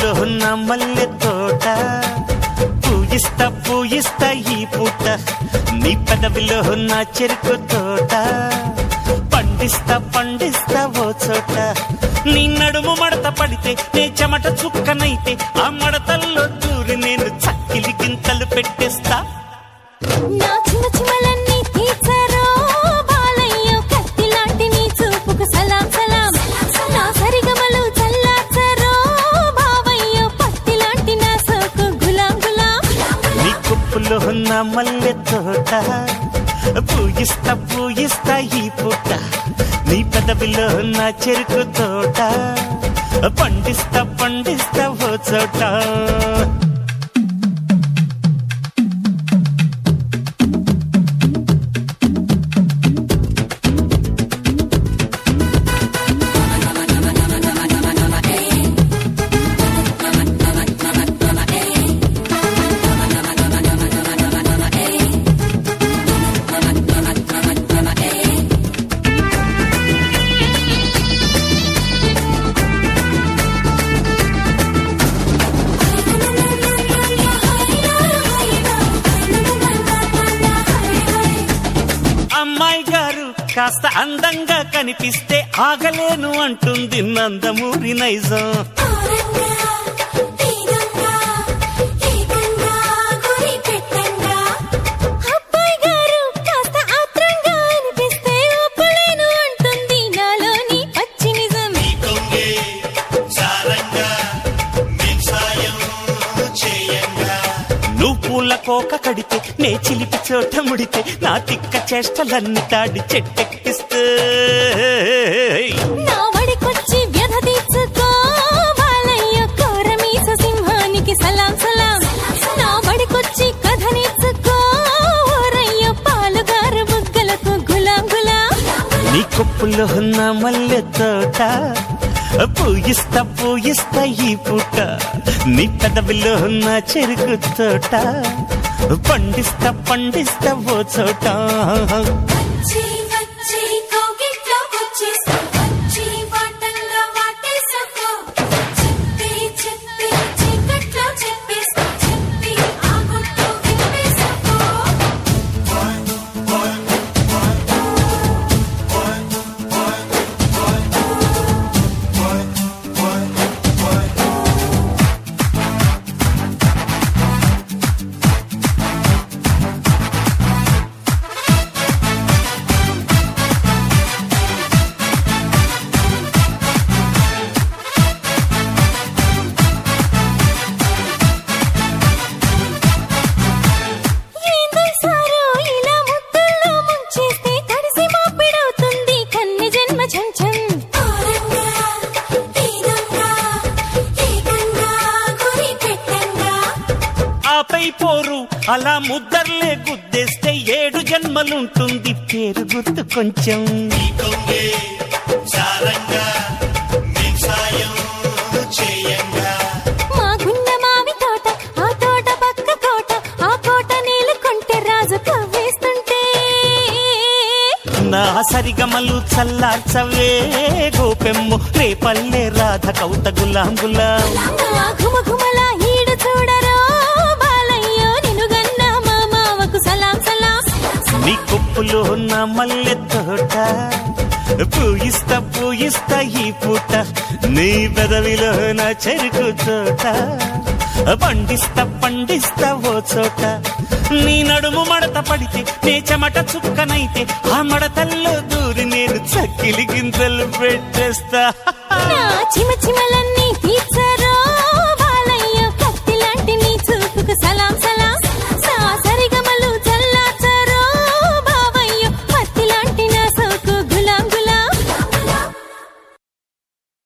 పెదవిలో ఉన్న మల్లె తోట పూయిస్తా పూయిస్తా ఈ పూట నీ పెదవిలో ఉన్న చెరుకు తోట పండిస్తా పండిస్తా ఓ చోట నీ నడుము మడత పడితే నే చెమట చుక్కనైతే ఆ మడతల్లో దూరి నేను చక్కిలి గింతలు పెట్టేస్తా నా చిన్న చిమలన్నీ తీర్చారో బాలయ్యో కత్తి లాంటి నీ చూపుకు సలాం సలాం నా సరిగమలు చల్లార్చారో బావయ్యో పత్తి లాంటి నా సోకు గులాం గులాం నీ కుప్పులో ఉన్న మల్లె తోట పూయిస్తా పూయిస్తా ఈ పూట నీ పెదవిలో ఉన్న చెరుకు తోట పండిస్తా పండిస్తా ఓ చోట అమ్మాయి గారు కాస్త అందంగా కనిపిస్తే ఆగలేను అంటుంది నందమూరి నైజం అబ్బాయి గారు కాస్త ఆత్రంగా అనిపిస్తే ఒప్పలేను అంటుంది నాలోని పచ్చి నిజం నువ్వు పూల కోక కడితే నే చిలిపి చోట ముడితే నా తిక్క చేష్టలన్నీ తాడి చెట్టెక్కిస్తే నా వడికొచ్చి వ్యధ తీర్చుకో బాలయ్య కోరమీస సింహానికి సలాం సలాం నా వడికొచ్చి కథ నేర్చుకో ఓరయ్య పాలుగారు బుగ్గలకు గులాం గులాం నీ కొప్పులో ఉన్న మల్లె తోట పూయిస్తా పూయిస్తా ఈ పూట నీ పెదవిలో ఉన్న చెరుకు తోట పండిస్తా పండిస్తా ఓ చోట వచ్చి వచ్చి కౌగిట్లో వచ్చేస్తా వచ్చి వాటంగా వాటేసుకో చెప్పి చెప్పి చీకట్లో చెప్పేస్తా చెప్పి ఆ గుట్టు విప్పేసుకో ఏందో సారో ఇలా ముద్దుల్లో ముంచేస్తే తడిసి మాపిడవుతుంది కన్నె జన్మ చంచం ఆపై పోరు అలా ముద్దర్లే గుద్దేస్తే ఏడు జన్మలుంటుంది పేరు గుర్తు కొంచెం మా గుండె మావి తోట ఆ తోట పక్క కోట ఆ కోట నీళ్ళు కొంటే రాజు కవ్వేస్తుంటే నా సరిగమలు చల్లార్చవే గోపెమ్ము రేపల్లె రాధ కౌత గులాం గులాం నా ఘుమ ఘుమల ఈడు చూడరో బాలయ్యో నిన్ను గన్న మా మావకు సలాం సలాం నీ కొప్పులో ఉన్న మల్లె తోట పూయిస్తా పూయిస్తా ఈ పూట నీ పెదవిలో నా చెరుకు తోట పండిస్తా పండిస్తా ఓ చోట నీ నడుము మడత పడితే నే చెమట చుక్కనైతే ఆ మడతల్లో దూరి నేను చక్కిలి గింతలు పెట్టేస్తా నా చిమ చిమలన్నీ